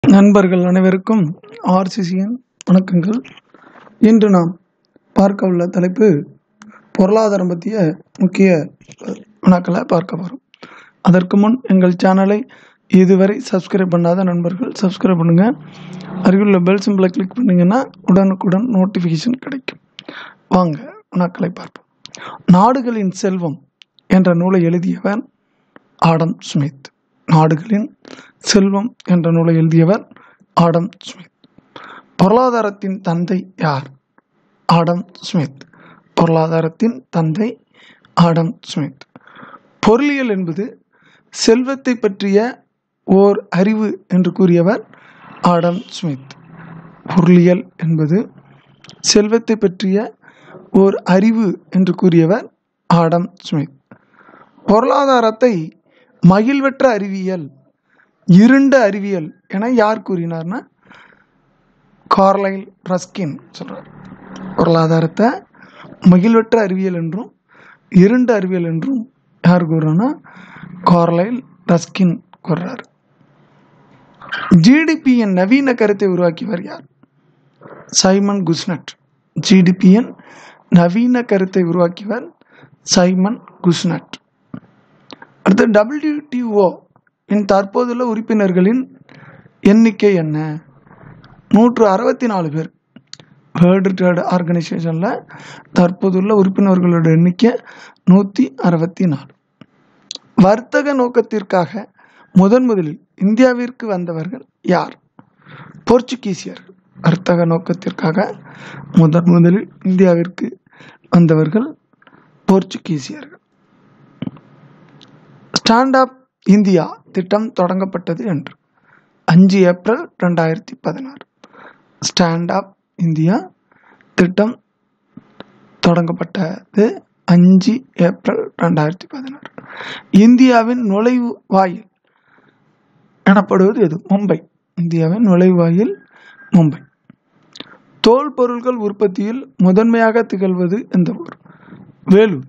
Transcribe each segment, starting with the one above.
நண்பர்கள் அனைவருக்கும் ஆர்சிசியின் வணக்கங்கள் இன்று நாம் பார்க்க உள்ள தலைப்பு பொருளாதாரம் பற்றிய முக்கிய வினாக்களை பார்க்க போகிறோம் அதற்கு முன் எங்கள் சேனலை இதுவரை சப்ஸ்கிரைப் பண்ணாத நண்பர்கள் சப்ஸ்கிரைப் பண்ணுங்கள் அருகிலுள்ள பெல் சிம்பிளை கிளிக் பண்ணிங்கன்னா உடனுக்குடன் நோட்டிஃபிகேஷன் கிடைக்கும் வாங்க வினாக்களை பார்ப்போம் நாடுகளின் செல்வம் என்ற நூலை எழுதியவர் ஆடம் ஸ்மித் நாடுகளின் செல்வம் என்ற நூலை எழுதியவர் ஆடம் ஸ்மித் பொருளாதாரத்தின் தந்தை யார் ஆடம் ஸ்மித் பொருளாதாரத்தின் தந்தை ஆடம் ஸ்மித் பொருளியல் என்பது செல்வத்தை பற்றிய ஓர் அறிவு என்று கூறியவர் ஆடம் ஸ்மித் பொருளியல் என்பது செல்வத்தை பற்றிய ஓர் அறிவு என்று கூறியவர் ஆடம் ஸ்மித் பொருளாதாரத்தை மகிழ்வற்ற அறிவியல் இருண்ட அறிவியல் என யார் கூறினார்னா கார்லைல் ரஸ்கின் சொல்றார் பொருளாதாரத்தை மகிழ்வற்ற அறிவியல் என்றும் இருண்ட அறிவியல் என்றும் யார் கூறுறோன்னா கார்லைல் ரஸ்கின் கூறுறார் ஜிடிபியின் நவீன கருத்தை உருவாக்கியவர் யார் சைமன் குஸ்னட் ஜிடிபியின் நவீன கருத்தை உருவாக்கியவர் சைமன் குஸ்னட் அடுத்து டபிள்யூடிஓ இன் தற்போதுள்ள உறுப்பினர்களின் எண்ணிக்கை என்ன நூற்று அறுபத்தி நாலு பேர் வேர்ல்டு ட்ரேட் ஆர்கனைசேஷனில் தற்போதுள்ள உறுப்பினர்களோட எண்ணிக்கை நூற்றி அறுபத்தி நாலு வர்த்தக நோக்கத்திற்காக முதன் முதலில் இந்தியாவிற்கு வந்தவர்கள் யார் போர்ச்சுகீசியர்கள் வர்த்தக நோக்கத்திற்காக முதன் முதலில் இந்தியாவிற்கு வந்தவர்கள் போர்ச்சுகீசியர்கள் ஸ்டாண்ட் அப் இந்தியா திட்டம் தொடங்கப்பட்டது என்று அஞ்சு ஏப்ரல் ரெண்டாயிரத்தி பதினாறு ஸ்டாண்ட் அப் இந்தியா திட்டம் தொடங்கப்பட்டது அஞ்சு ஏப்ரல் ரெண்டாயிரத்தி பதினாறு இந்தியாவின் நுழைவு வாயில் எனப்படுவது எது மும்பை இந்தியாவின் நுழைவாயில் மும்பை தோல் பொருட்கள் உற்பத்தியில் முதன்மையாக திகழ்வது எந்த ஊர் வேலூர்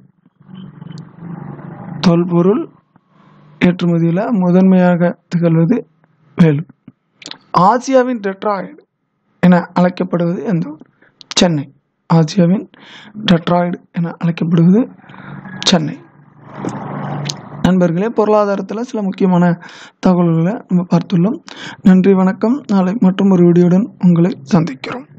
தொல்பொருள் ஏற்றுமதியில் முதன்மையாக திகழ்வது வேலூர் ஆசியாவின் டெட்ராய்டு என அழைக்கப்படுவது எந்த ஊர் சென்னை ஆசியாவின் டெட்ராய்டு என அழைக்கப்படுவது சென்னை நண்பர்களே பொருளாதாரத்தில் சில முக்கியமான தகவல்களை நம்ம பார்த்துள்ளோம் நன்றி வணக்கம் நாளை மற்றும் ஒரு வீடியோடன் உங்களை சந்திக்கிறோம்